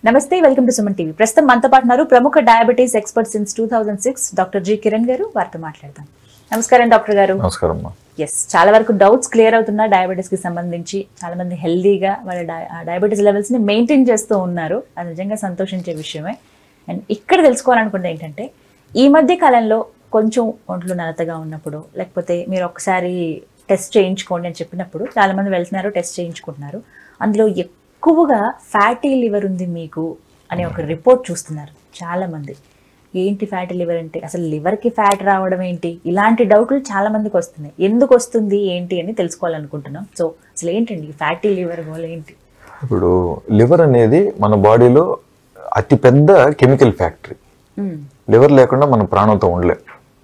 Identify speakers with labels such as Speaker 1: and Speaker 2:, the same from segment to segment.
Speaker 1: నమస్తే welcome to Suman TV ప్రస్తుతం మనతో పాటు ఉన్నారు ప్రముఖ diabetes expert since two thousand six doctor G Kiran గారు వారితో మాట్లాడదాం నమస్కారం డాక్టర్ గారు
Speaker 2: నమస్కారం అమ్మా
Speaker 1: ఎస్ చాలా వరకు డౌట్స్ క్లియర్ అవుతున్నా డయాబెటీస్ కి సంబంధించి చాలా మంది హెల్దీగా వాళ్ళ డయాబెటీస్ లెవెల్స్ ని మెయింటైన్ చేస్తూ ఉన్నారు అది నిజంగా సంతోషించే విషయమే అండ్ ఇక్కడ తెలుసుకోవాలనుకుంటే ఏంటంటే ఈ మధ్య కాలంలో కొంచెం ఒంట్లో నలతగా ఉన్నప్పుడు లేకపోతే మీరు ఒకసారి టెస్ట్ చేయించుకోండి అని చెప్పినప్పుడు చాలా మంది వెళ్తున్నారు టెస్ట్ చేయించుకుంటున్నారు అందులో ఎక్కువగా ఫ్యాటీ లివర్ ఉంది మీకు అనే ఒక రిపోర్ట్ చూస్తున్నారు చాలా మంది ఏంటి ఫ్యాటీ లివర్ అంటే అసలు లివర్కి ఫ్యాట్ రావడం ఏంటి ఇలాంటి డౌట్లు చాలా మందికి వస్తున్నాయి ఎందుకు వస్తుంది ఏంటి అని తెలుసుకోవాలనుకుంటున్నాం సో అసలు ఏంటండి ఫ్యాటీ లివర్ గోల్ ఏంటి
Speaker 2: ఇప్పుడు లివర్ అనేది మన బాడీలో అతి పెద్ద కెమికల్ ఫ్యాక్టరీ
Speaker 1: మ్మ్.
Speaker 2: లివర్ లేకుండా మనం ప్రాణంతో ఉండలేం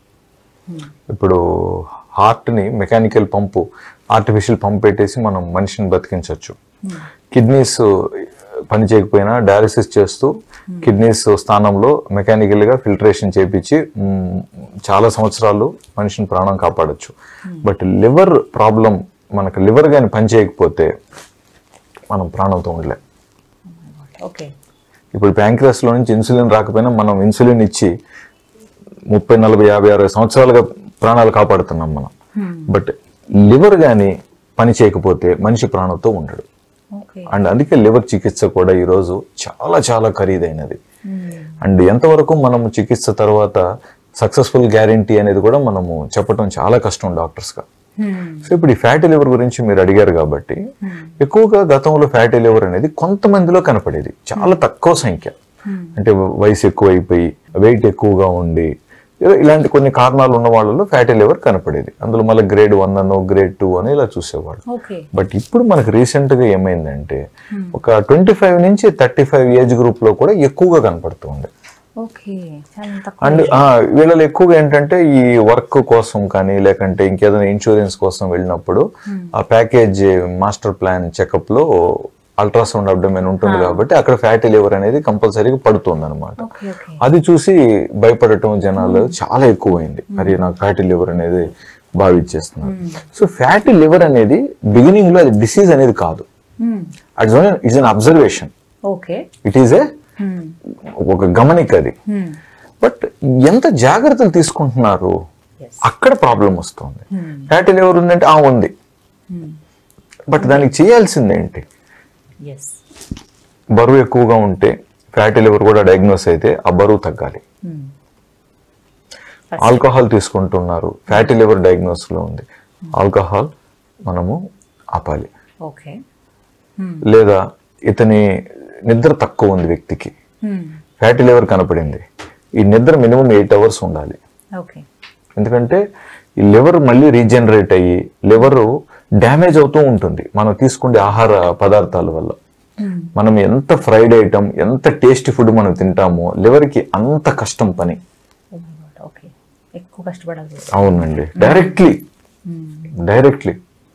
Speaker 2: ఇప్పుడు హార్ట్ని మెకానికల్ పంపు ఆర్టిఫిషియల్ పంప్ పెట్టేసి మనం మనిషిని బతికించవచ్చు కిడ్నీస్ పని చేయకపోయినా డయాలసిస్ చేస్తూ కిడ్నీస్ స్థానంలో మెకానికల్గా ఫిల్టరేషన్ చేపించి మ్, చాలా సంవత్సరాలు మనిషిని ప్రాణం కాపాడొచ్చు బట్ లివర్ ప్రాబ్లం మనకు లివర్ కానీ పని చేయకపోతే మనం ప్రాణంతో ఉండలేం
Speaker 1: ఓకే
Speaker 2: ఇప్పుడు pancreas లో నుంచి ఇన్సులిన్ రాకపోయినా మనం ఇన్సులిన్ ఇచ్చి ముప్పై నలభై యాభై అరవై సంవత్సరాలుగా ప్రాణాలు కాపాడుతున్నాం మనం బట్ లివర్ కానీ పని చేయకపోతే మనిషి ప్రాణంతో ఉండడు
Speaker 1: ఓకే
Speaker 2: అండ్ అందుకే లివర్ చికిత్స కూడా ఈరోజు చాలా చాలా ఖరీదైనది అండ్ ఎంతవరకు మనము చికిత్స తర్వాత సక్సెస్ఫుల్ గ్యారంటీ అనేది కూడా మనము చెప్పడం చాలా కష్టం డాక్టర్స్గా సో ఇప్పుడు ఈ ఫ్యాటీ లివర్ గురించి మీరు అడిగారు కాబట్టి ఎక్కువగా గతంలో ఫ్యాటీ లివర్ అనేది కొంతమందిలో కనపడేది చాలా తక్కువ సంఖ్య అంటే వయసు ఎక్కువైపోయి వెయిట్ ఎక్కువగా ఉండి ఏదో ఇలాంటి కొన్ని కారణాలు ఉన్న వాళ్ళలో ఫ్యాటీ లివర్ కనపడేది అందులో మళ్ళీ గ్రేడ్ వన్ అనో గ్రేడ్ టూ అని ఇలా చూసేవాళ్ళు
Speaker 1: ఓకే
Speaker 2: బట్ ఇప్పుడు మనకు రీసెంట్ గా ఏమైందంటే ఒక ట్వంటీ ఫైవ్ నుంచి థర్టీ ఫైవ్ ఏజ్ గ్రూప్ లో కూడా ఎక్కువగా కనపడుతుంది
Speaker 1: ఓకే చాలా తక్కువ
Speaker 2: అండ్ వీళ్ళలో ఎక్కువగా ఏంటంటే ఈ వర్క్ కోసం కానీ లేకంటే ఇంకేదైనా ఇన్సూరెన్స్ కోసం వెళ్ళినప్పుడు ఆ ప్యాకేజ్ మాస్టర్ ప్లాన్ చెకప్ లో అల్ట్రాసౌండ్ అబ్డమెన్ ఉంటుంది కాబట్టి అక్కడ ఫ్యాటీ లివర్ అనేది కంపల్సరీగా పడుతుంది అనమాట
Speaker 1: ఓకే ఓకే
Speaker 2: అది చూసి భయపడటం జనాలు చాలా ఎక్కువైంది మరి నాకు ఫ్యాటీ లివర్ అనేది భావించేస్తున్నారు సో ఫ్యాటీ లివర్ అనేది బిగినింగ్ లో అది డిసీజ్ అనేది కాదు it's an observation
Speaker 1: okay
Speaker 2: it is a ఒక గమనిక అది బట్ ఎంత జాగ్రత్తలు తీసుకుంటున్నారు
Speaker 1: Yes.
Speaker 2: అక్కడ ప్రాబ్లం వస్తుంది ఫ్యాటీ లివర్ ఉందంటే ఆ ఉంది బట్ దానికి చేయాల్సింది ఏంటి
Speaker 1: ఎస్
Speaker 2: బరువు ఎక్కువగా ఉంటే ఫ్యాటీ లివర్ కూడా డయాగ్నోస్ అయితే ఆ బరువు తగ్గాలి ఆల్కహాల్ తీసుకుంటున్నారు ఫ్యాటీ లివర్ డయాగ్నోస్ లో ఉంది ఆల్కహాల్ మనము ఆపాలి
Speaker 1: ఓకే
Speaker 2: లేదా ఇతని నిద్ర తక్కువ ఉంది వ్యక్తికి ఫ్యాటీ లివర్ కనపడింది ఈ నిద్ర మినిమం ఎయిట్ అవర్స్ ఉండాలి
Speaker 1: ఓకే
Speaker 2: ఎందుకంటే ఈ లివర్ మళ్ళీ రీజనరేట్ అయ్యి లివర్ డ్యామేజ్ అవుతూ ఉంటుంది మనం తీసుకునే ఆహార పదార్థాల వల్ల మనం ఎంత ఫ్రైడ్ ఐటమ్ ఎంత టేస్టీ ఫుడ్ మనం తింటామో లివర్కి అంత కష్టం పని
Speaker 1: ఓకే ఎక్కువ కష్టపడాలి
Speaker 2: అవునండి డైరెక్ట్లీ డైరెక్ట్లీ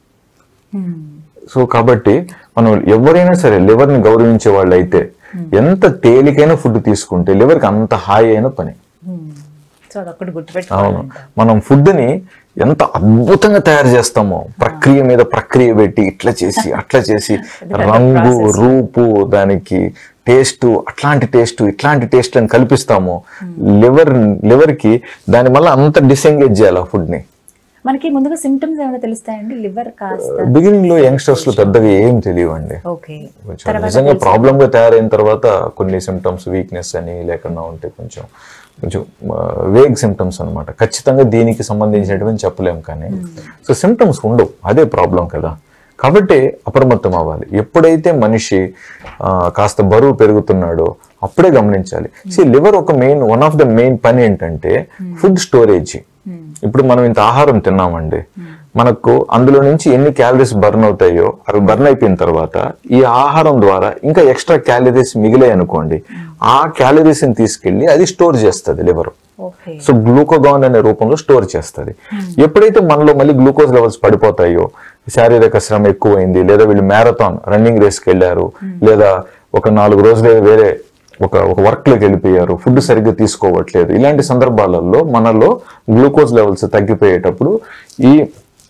Speaker 2: సో కాబట్టి మనం ఎవరైనా సరే లివర్ ని గౌరవించే వాళ్ళు అయితే ఎంత తేలికైన ఫుడ్ తీసుకుంటే లివర్ కి అంత హాయి అయిన పని
Speaker 1: సో అదొక్కటి
Speaker 2: అవును
Speaker 1: గుర్తుపెట్టుకోవాలి
Speaker 2: మనం ఫుడ్ ని ఎంత అద్భుతంగా తయారు చేస్తామో ప్రక్రియ మీద ప్రక్రియ పెట్టి ఇట్లా చేసి అట్లా చేసి రంగు రూపు దానికి టేస్ట్ అట్లాంటి టేస్ట్ ఇట్లాంటి టేస్ట్ అని కల్పిస్తామో లివర్ లివర్ కి దాని వల్ల అంత డిసెంగేజ్ చేయాలి ఆ ఫుడ్ ని
Speaker 1: మనకి ముందుగా సిమ్టమ్స్ ఏమైనా తెలుస్తాయండి లివర్ కాస్త
Speaker 2: బిగినింగ్ లో యంగ్స్టర్స్ లో పెద్దగా ఏం తెలియవండి
Speaker 1: ఓకే
Speaker 2: కొంచెం నిజంగా ప్రాబ్లమ్ గా తయారైన తర్వాత కొన్ని సిమ్టమ్స్ వీక్నెస్ అని లేకుండా ఉంటే కొంచెం కొంచెం వేగ్ సిమ్టమ్స్ అన్నమాట ఖచ్చితంగా దీనికి సంబంధించినటువంటి చెప్పలేం కానీ సో సిమ్టమ్స్ ఉండవు అదే ప్రాబ్లం కదా కాబట్టి అప్రమత్తం అవ్వాలి ఎప్పుడైతే మనిషి ఆ, కాస్త బరువు పెరుగుతున్నాడో అప్పుడే గమనించాలి సి లివర్ ఒక main one of the main పని ఏంటంటే ఫుడ్ స్టోరేజ్ ఇప్పుడు మనం ఇంత ఆహారం తిన్నామండి మనకు అందులో నుంచి ఎన్ని క్యాలరీస్ బర్న్ అవుతాయో అవి బర్న్ అయిపోయిన తర్వాత ఈ ఆహారం ద్వారా ఇంకా ఎక్స్ట్రా క్యాలరీస్ మిగిలాయి అనుకోండి ఆ క్యాలరీస్ ని తీసుకెళ్లి అది స్టోర్ చేస్తుంది లివర్
Speaker 1: ఓకే
Speaker 2: సో గ్లూకోగాన్ అనే రూపంలో స్టోర్ చేస్తుంది ఎప్పుడైతే మనలో మళ్ళీ గ్లూకోజ్ లెవెల్స్ పడిపోతాయో శారీరక శ్రమ ఎక్కువైంది లేదా వీళ్ళు మ్యారథాన్ రన్నింగ్ రేస్కి వెళ్ళారు లేదా ఒక నాలుగు రోజులు వేరే ఒక ఒక వర్క్ లోకి వెళ్ళిపోయారు ఫుడ్ సరిగ్గా తీసుకోవట్లేదు ఇలాంటి సందర్భాలలో మనలో గ్లూకోజ్ లెవెల్స్ తగ్గిపోయేటప్పుడు ఈ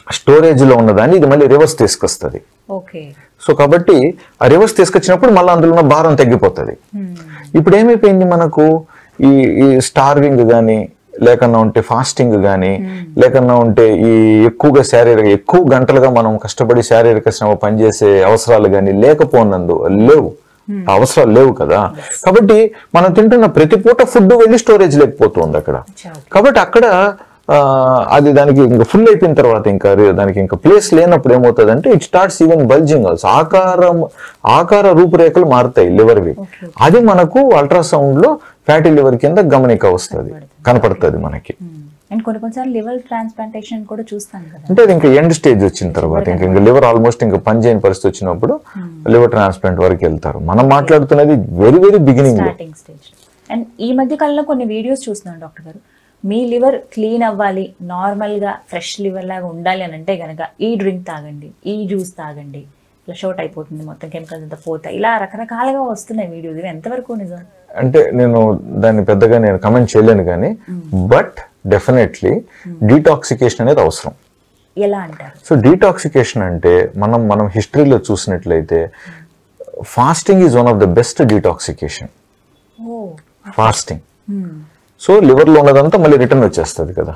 Speaker 2: స్టోరేజ్ లో ఉన్నదాన్ని ఇది మళ్ళీ రివర్స్ తీసుకొస్తుంది
Speaker 1: ఓకే
Speaker 2: సో కాబట్టి ఆ రివర్స్ తీసుకొచ్చినప్పుడు మళ్ళీ అందులో ఉన్న భారం తగ్గిపోతుంది ఇప్పుడు ఏమైపోయింది మనకు ఈ ఈ స్టార్వింగ్ కానీ లేకన్నా ఉంటే ఫాస్టింగ్ కానీ లేకన్నా ఉంటే ఈ ఎక్కువగా శారీరక ఎక్కువ గంటలుగా మనం కష్టపడి శారీరక శ్రమ పనిచేసే అవసరాలు కానీ లేకపోనందు లేవు ఆ అవసరాలు లేవు కదా కాబట్టి మనం తింటున్న ప్రతి పూట ఫుడ్ వెళ్ళి స్టోరేజ్ లేకపోతుంది అక్కడ
Speaker 1: అచ్చా,
Speaker 2: కాబట్టి అక్కడ ఆ, అది దానికి ఇంకా ఫుల్ అయిపోయిన తర్వాత ఇంకా రే- దానికి ఇంకా ప్లేస్ లేనప్పుడు ఏమవుతుంది అంటే it starts even bulging also ఆకారం ఆకార రూపురేఖలు మారుతాయి లివర్వి అది మనకు అల్ట్రాసౌండ్ లో ఫ్యాటీ లివర్ కింద గమనిక వస్తుంది కనపడుతుంది మనకి
Speaker 1: అండ్ కొన్ని కొన్నిసార్లు లివర్ ట్రాన్స్ప్లాంటేషన్ కూడా చూస్తాం కదా
Speaker 2: అంటే అది ఇంకా ఎండ్ స్టేజ్ వచ్చిన తర్వాత ఇంకా ఇంకా లివర్ ఆల్మోస్ట్ ఇంకా పని చేయని పరిస్థితి వచ్చినప్పుడు లివర్ ట్రాన్స్ప్లాంట్ వరకు వెళ్తారు మనం మాట్లాడుతున్నది వెరీ వెరీ బిగినింగ్ లో
Speaker 1: స్టార్టింగ్ స్టేజ్ అండ్ ఈ మధ్య కాలంలో కొన్ని వీడియోస్ చూస్తున్నాను డాక్టర్ గారు మీ లివర్ క్లీన్ అవ్వాలి నార్మల్ గా ఫ్రెష్ లివర్ లాగా ఉండాలి అని అంటే గనక ఈ డ్రింక్ తాగండి ఈ జ్యూస్ తాగండి ఫ్లష్ అవుట్ అయిపోతుంది మొత్తం కెమికల్స్ అంతా పోతాయి ఇలా రకరకాలుగా వస్తున్నాయి వీడియోస్ ఇవి ఎంతవరకు నిజం
Speaker 2: అంటే నేను దాన్ని పెద్దగా నేను కమెంట్ చేయలేను కానీ బట్ డెఫినెట్లీ డీటాక్సికేషన్ అనేది అవసరం
Speaker 1: ఎలా అంటారు
Speaker 2: సో డీటాక్సికేషన్ అంటే మనం మనం హిస్టరీలో చూసినట్లయితే fasting is one of the best detoxification
Speaker 1: ఓ
Speaker 2: ఫాస్టింగ్ సో లివర్లో ఉన్నదంతా మళ్ళీ రిటర్న్ వచ్చేస్తుంది కదా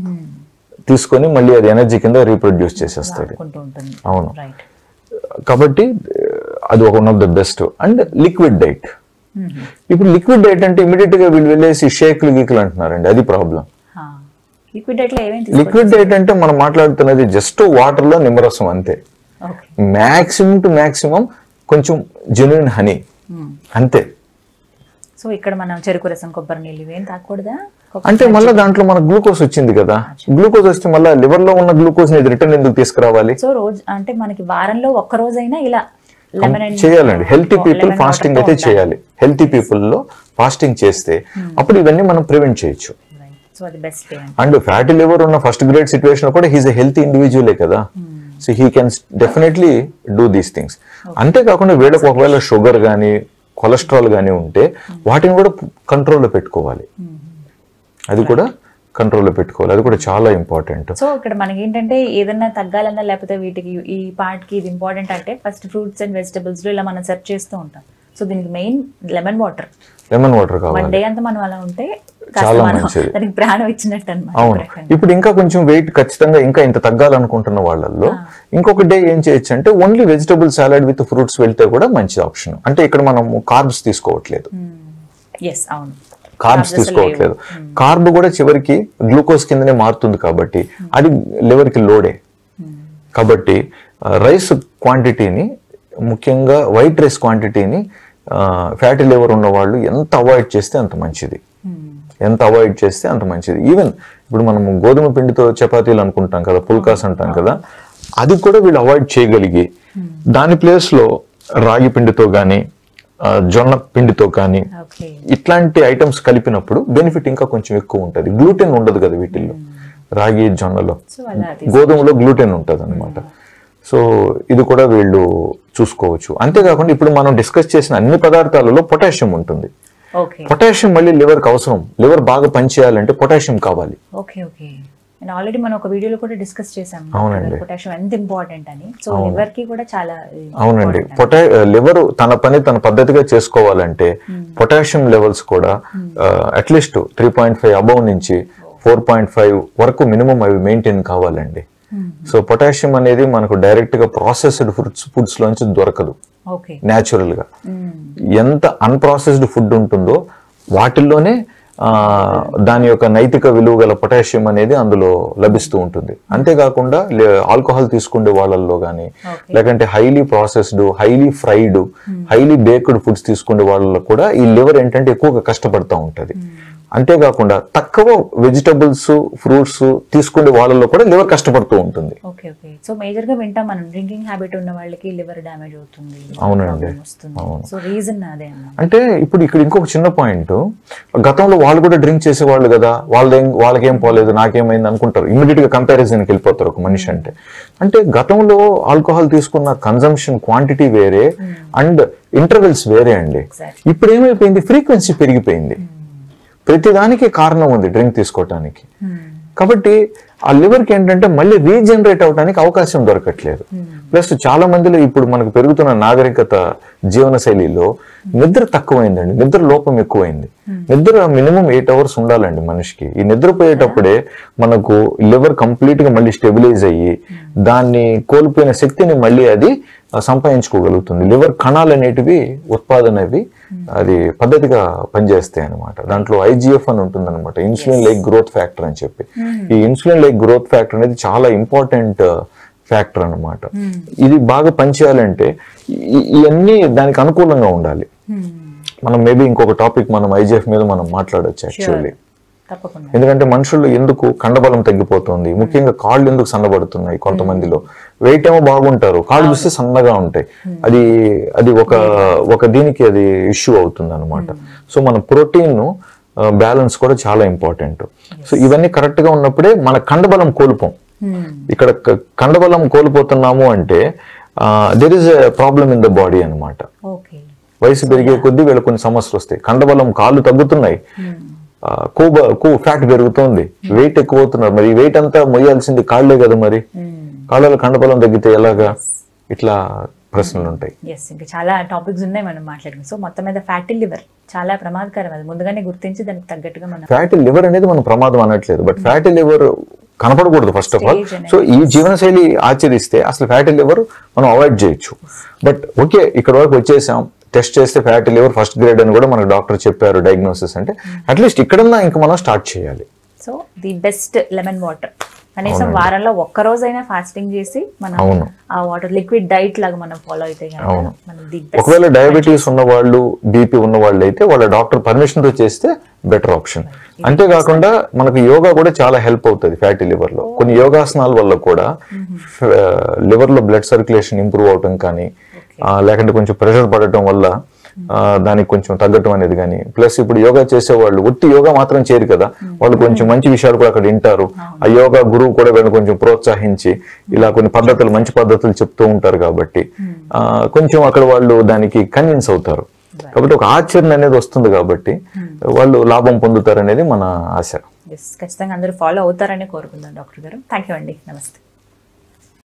Speaker 2: తీసుకొని మళ్ళీ అది ఎనర్జీ కింద రీప్రొడ్యూస్ చేసేస్తుంది
Speaker 1: కొంటూ ఉంటుంది
Speaker 2: అవును
Speaker 1: రైట్
Speaker 2: కాబట్టి అది ఒక one of the best and liquid diet ఇప్పుడు లిక్విడ్ డైట్ అంటే ఇమీడియట్ గా వీళ్ళు వెళ్ళేసి షేక్లు గీకులు అంటున్నారండి అది ప్రాబ్లం
Speaker 1: లిక్విడ్ డైట్ లో ఏమేమి
Speaker 2: లిక్విడ్ డైట్ అంటే మనం మాట్లాడుతున్నది జస్ట్ వాటర్ లో నిమ్మరసం అంతే
Speaker 1: ఓకే
Speaker 2: మాక్సిమం టు మాక్సిమం కొంచెం జెన్యున్ హనీ అంతే
Speaker 1: సో ఇక్కడ మనం చెరుకు రసం కొబ్బరి నీళ్ళు ఇవేం తాగకూడదా కొబ్బరి-
Speaker 2: అంటే మళ్ళీ దాంట్లో మన గ్లూకోజ్ వచ్చింది కదా గ్లూకోజ్ వస్తే మళ్ళీ లివర్ లో ఉన్న గ్లూకోజ్ ని రిటర్న్ ఎందుకు తీసుకురావాలి
Speaker 1: సో రోజు అంటే మనకి వారంలో ఒక్క రోజైనా ఇలా లెమన్ అండ్
Speaker 2: చేయాలండి healthy people
Speaker 1: lemon
Speaker 2: fasting
Speaker 1: water తో
Speaker 2: అయితే చేయాలి హెల్తీ పీపుల్ లో ఫాస్టింగ్ చేస్తే అప్పుడు ఇవన్నీ మనం ప్రివెంట్ చేయొచ్చు
Speaker 1: ఉండాలి. సో అది best way
Speaker 2: and fatty liver ఉన్న ఫస్ట్ గ్రేడ్ సిచ్యువేషన్ కూడా హీస్ ఎ హెల్తీ ఇండివిజువలే కదా so he can definitely do these things అంతేకాకుండా వీళ్ళకి ఒకవేళ షుగర్ కానీ కొలెస్ట్రాల్ కానీ ఉంటే వాటిని కూడా కంట్రోల్లో పెట్టుకోవాలి అది కూడా కంట్రోల్లో పెట్టుకోవాలి అది కూడా చాలా ఇంపార్టెంట్
Speaker 1: సో ఇక్కడ మనకి ఏంటంటే ఏదన్నా తగ్గాలన్నా లేకపోతే వీటికి ఈ పార్ట్ కి ఇది ఇంపార్టెంట్ అంటే ఫస్ట్ ఫ్రూట్స్ అండ్ వెజిటబుల్స్ లో ఇలా మనం సెర్చ్ చేస్తూ ఉంటాం సో దీనికి main lemon water
Speaker 2: lemon water
Speaker 1: one
Speaker 2: కావాలి
Speaker 1: డే అంతా మనం అలా ఉంటే కాస్త
Speaker 2: చాలా
Speaker 1: మనం
Speaker 2: మంచిది.
Speaker 1: దానికి ప్రాణం ఇచ్చినట్టు అనమాట
Speaker 2: అవును ఇప్పుడు ఇంకా కొంచెం వెయిట్ ఖచ్చితంగా ఇంకా ఇంత తగ్గాలనుకుంటున్న వాళ్ళల్లో ఇంకొక డే ఏం చేయొచ్చు అంటే only vegetable salad with fruits వెళ్తే కూడా మంచి ఆప్షన్ అంటే ఇక్కడ మనం కార్బ్స్ తీసుకోవట్లేదు
Speaker 1: ఎస్ అవును
Speaker 2: కార్బ్స్
Speaker 1: అసలు
Speaker 2: తీసుకోవట్లేదు కార్బ్ కూడా చివరికి గ్లూకోజ్ కిందనే మారుతుంది కాబట్టి అది liver కి లోడే కాబట్టి రైస్ క్వాంటిటీని ముఖ్యంగా వైట్ రైస్ క్వాంటిటీని ఫ్యాటీ లివర్ ఉన్న వాళ్ళు ఎంత అవాయిడ్ చేస్తే అంత మంచిది ఎంత అవాయిడ్ చేస్తే అంత మంచిది ఈవెన్ ఇప్పుడు మనం గోధుమ పిండితో చపాతీలు అనుకుంటాం కదా పుల్కాస్ అంటాం కదా అది కూడా వీళ్ళు అవాయిడ్ చేయగలిగి దాని place లో రాగి పిండితో కానీ జొన్న పిండితో కానీ
Speaker 1: ఓకే
Speaker 2: ఇట్లాంటి ఐటమ్స్ కలిపినప్పుడు బెనిఫిట్ ఇంకా కొంచెం ఎక్కువ ఉంటుంది గ్లూటెన్ ఉండదు కదా వీటిల్లో రాగి జొన్నలో
Speaker 1: సో అలా
Speaker 2: గోధుమలో గ్లూటెన్ ఉంటుంది అనమాట సో ఇది కూడా వీళ్ళు చూసుకోవచ్చు అంతేకాకుండా ఇప్పుడు మనం డిస్కస్ చేసిన అన్ని పదార్థాలలో పొటాషియం ఉంటుంది
Speaker 1: ఓకే
Speaker 2: పొటాషియం మళ్ళీ లివర్కి అవసరం లివర్ బాగా పనిచేయాలంటే పొటాషియం కావాలి
Speaker 1: ఓకే ఓకే అండ్ ఆల్రెడీ మనం ఒక వీడియోలో కూడా డిస్కస్ చేసాం
Speaker 2: అవునండి.
Speaker 1: పొటాషియం ఎంత ఇంపార్టెంట్ అని సో లివర్ కి కూడా చాలా
Speaker 2: అవునండి పొటా లివర్ తన పని తన పద్ధతిగా చేసుకోవాలంటే పొటాషియం లెవెల్స్ కూడా at least three point five above నుంచి ఫోర్ పాయింట్ ఫైవ్ వరకు మినిమం అవి మెయింటైన్ కావాలండి సో పొటాషియం అనేది మనకు డైరెక్ట్ గా ప్రాసెస్డ్ ఫుడ్స్ ఫుడ్స్ లోంచి దొరకదు
Speaker 1: ఓకే
Speaker 2: న్యాచురల్ గా ఎంత అన్ప్రాసెస్డ్ ఫుడ్ ఉంటుందో వాటిల్లోనే ఆ, దాని యొక్క నైతిక విలువ గల పొటాషియం అనేది అందులో లభిస్తూ ఉంటుంది అంతేకాకుండా ఆల్కహాల్ తీసుకునే వాళ్ళల్లో కానీ లేకంటే highly processed highly fried highly baked foods తీసుకునే వాళ్ళలో కూడా ఈ లివర్ ఏంటంటే ఎక్కువగా కష్టపడతా ఉంటది అంతేకాకుండా తక్కువ వెజిటబుల్స్ ఫ్రూట్స్ తీసుకునే వాళ్ళలో కూడా లివర్ కష్టపడుతూ ఉంటుంది
Speaker 1: ఓకే ఓకే సో మేజర్ గా వింటాం మనం డ్రింకింగ్ హ్యాబిట్ ఉన్న వాళ్ళకి లివర్ డ్యామేజ్ అవుతుంది
Speaker 2: అవునండి.
Speaker 1: problem వస్తుంది సో రీజన్ అదే అన్న
Speaker 2: అంటే ఇప్పుడు ఇక్కడ ఇంకొక చిన్న పాయింట్ గతంలో వాళ్ళు కూడా డ్రింక్ చేసేవాళ్ళు కదా వాళ్ళేం వాళ్ళకేం పోలేదు నాకేమైంది అనుకుంటారు ఇమీడియట్ గా కంపారిజన్కి వెళ్ళిపోతారు ఒక మనిషి అంటే అంటే గతంలో ఆల్కహాల్ తీసుకున్న కన్జంప్షన్ క్వాంటిటీ వేరే అండ్ ఇంటర్వెల్స్ వేరే అండి
Speaker 1: Exactly.
Speaker 2: ఇప్పుడు ఏమైపోయింది ఫ్రీక్వెన్సీ పెరిగిపోయింది ప్రతిదానికి కారణం ఉంది డ్రింక్ తీసుకోవటానికి కాబట్టి ఆ లివర్కి ఏంటంటే మళ్ళీ రీజనరేట్ అవడానికి అవకాశం దొరకట్లేదు ప్లస్ చాలా మందిలో ఇప్పుడు మనకు పెరుగుతున్న నాగరికత జీవన శైలిలో నిద్ర తక్కువైందండి నిద్ర లోపం ఎక్కువైంది నిద్ర మినిమం ఎయిట్ అవర్స్ ఉండాలండి మనిషికి ఈ నిద్రపోయేటప్పుడే మనకు లివర్ కంప్లీట్ గా మళ్ళీ స్టెబిలైజ్ అయ్యి దాన్ని కోల్పోయిన శక్తిని మళ్ళీ అది ఆ, సంపాదించుకోగలుగుతుంది లివర్ కణాలు అనేటివి ఉత్పాదనవి అది పద్ధతిగా పనిచేస్తాయి అనమాట దాంట్లో ఐజిఎఫ్ అని ఉంటుంది అనమాట ఇన్సులిన్ లైక్ గ్రోత్ ఫ్యాక్టర్ అని చెప్పి ఈ ఇన్సులిన్ లైక్ గ్రోత్ ఫ్యాక్టర్ అనేది చాలా ఇంపార్టెంట్ ఫ్యాక్టర్ అన్నమాట ఇది బాగా పనిచేయాలంటే ఈ- ఇవన్నీ దానికి అనుకూలంగా ఉండాలి మనం మేబీ ఇంకొక టాపిక్ మనం ఐజిఎఫ్ మీద మనం మాట్లాడొచ్చు యాక్చువల్లీ
Speaker 1: తప్పకుండా
Speaker 2: ఎందుకంటే మనుషులు ఎందుకు కండబలం తగ్గిపోతుంది ముఖ్యంగా కాళ్ళు ఎందుకు సన్నబడుతున్నాయి కొంతమందిలో వెయిట్ ఏమో బాగుంటారు కాళ్ళు చూస్తే సన్నగా ఉంటాయి అది అది ఒక ఒక దీనికి అది ఇష్యూ అవుతుంది అనమాట సో మన ప్రోటీన్ బ్యాలెన్స్ కూడా చాలా ఇంపార్టెంట్ సో ఇవన్నీ కరెక్ట్ గా ఉన్నప్పుడే మన కండబలం కోల్పోం ఇక్కడ క- కండబలం కోల్పోతున్నాము అంటే there is a problem in the body అన్నమాట
Speaker 1: ఓకే
Speaker 2: వయసు పెరిగే కొద్దీ వీళ్ళకి కొన్ని సమస్యలు వస్తాయి కండబలం కాళ్ళు తగ్గుతున్నాయి ఆ, కొవ్వు కొవ్వు ఫ్యాట్ పెరుగుతోంది వెయిట్ ఎక్కువ అవుతున్నారు మరి వెయిట్ అంతా మొయ్యాల్సింది కాళ్ళే కదా మరి కాళ్ళలో కండబలం తగ్గితే ఎలాగా ఇట్లా ప్రశ్నలు ఉంటాయి
Speaker 1: ఎస్ ఇంకా చాలా టాపిక్స్ ఉన్నాయి మనం మాట్లాడుకుని సో మొత్తం మీద ఫ్యాటీ లివర్ చాలా ప్రమాదకరం అది ముందుగానే గుర్తించి దానికి తగ్గట్టుగా మనం
Speaker 2: ఫ్యాటీ లివర్ అనేది మనం ప్రమాదం అనట్లేదు బట్ ఫ్యాటీ లివర్ కనపడకూడదు ఫస్ట్ ఆఫ్ ఆల్
Speaker 1: Stage అనేది.
Speaker 2: సో ఈ జీవనశైలి ఆచరిస్తే అసలు ఫ్యాటీ లివర్ మనం అవాయిడ్ చేయొచ్చు బట్ ఓకే ఇక్కడ వరకు వచ్చేసాం టెస్ట్ చేస్తే ఫ్యాటీ లివర్ ఫస్ట్ గ్రేడ్ అని కూడా మనకు డాక్టర్ చెప్పారు డయాగ్నోసిస్ అంటే అట్లీస్ట్ ఇక్కడన్నా ఇంకా మనం స్టార్ట్ చేయాలి
Speaker 1: so the best lemon water కనీసం వారంలో ఒక్క రోజైనా ఫాస్టింగ్ చేసి మనం
Speaker 2: అవును.
Speaker 1: ఆ వాటర్ లిక్విడ్ డైట్ లాగా మనం ఫాలో అయితే కనుక మనం ది బెస్ట్
Speaker 2: ఒకవేళ డయాబెటీస్ ఉన్న వాళ్ళు బీపీ ఉన్న వాళ్ళు అయితే వాళ్ళ డాక్టర్ పర్మిషన్ తో చేస్తే బెటర్ ఆప్షన్ అంతేకాకుండా మనకు యోగా కూడా చాలా హెల్ప్ అవుతుంది ఫ్యాటీ లివర్ లో కొన్ని యోగాసనాల వల్ల కూడా లివర్ లో బ్లడ్ సర్క్యులేషన్ ఇంప్రూవ్ అవటం కానీ ఆ, లేకుంటే కొంచెం ప్రెషర్ పడటం వల్ల ఆ, దానికి కొంచెం తగ్గటం అనేది కానీ ప్లస్ ఇప్పుడు యోగా చేసే వాళ్ళు ఒట్టి యోగా మాత్రం చేయరు కదా వాళ్ళు కొంచెం మంచి విషయాలు కూడా అక్కడ వింటారు ఆ యోగా గురువు కూడా వీళ్ళని కొంచెం ప్రోత్సహించి ఇలా కొన్ని పద్ధతులు మంచి పద్ధతులు చెప్తూ ఉంటారు కాబట్టి ఆ, కొంచెం అక్కడ వాళ్ళు దానికి కన్విన్స్ అవుతారు కాబట్టి ఒక ఆచరణ అనేది వస్తుంది కాబట్టి వాళ్ళు లాభం పొందుతారు అనేది మన ఆశ
Speaker 1: ఎస్ ఖచ్చితంగా అందరూ ఫాలో అవుతారని కోరుకుందాం డాక్టర్ గారు థ్యాంక్ యూ అండి నమస్తే